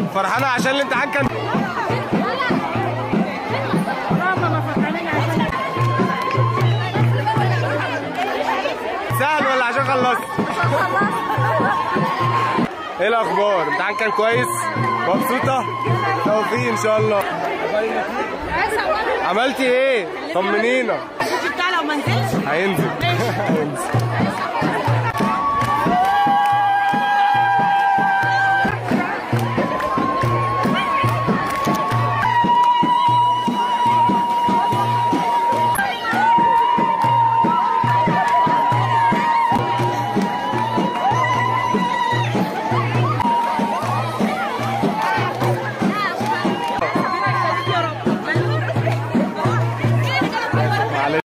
فرحانه عشان الامتحان كان سهل ولا عشان خلصت ايه الاخبار الامتحان كان كويس مبسوطه توفيق ان شاء الله عملتي ايه طمنينا بتاع لو ما نزلش هينزل هينزل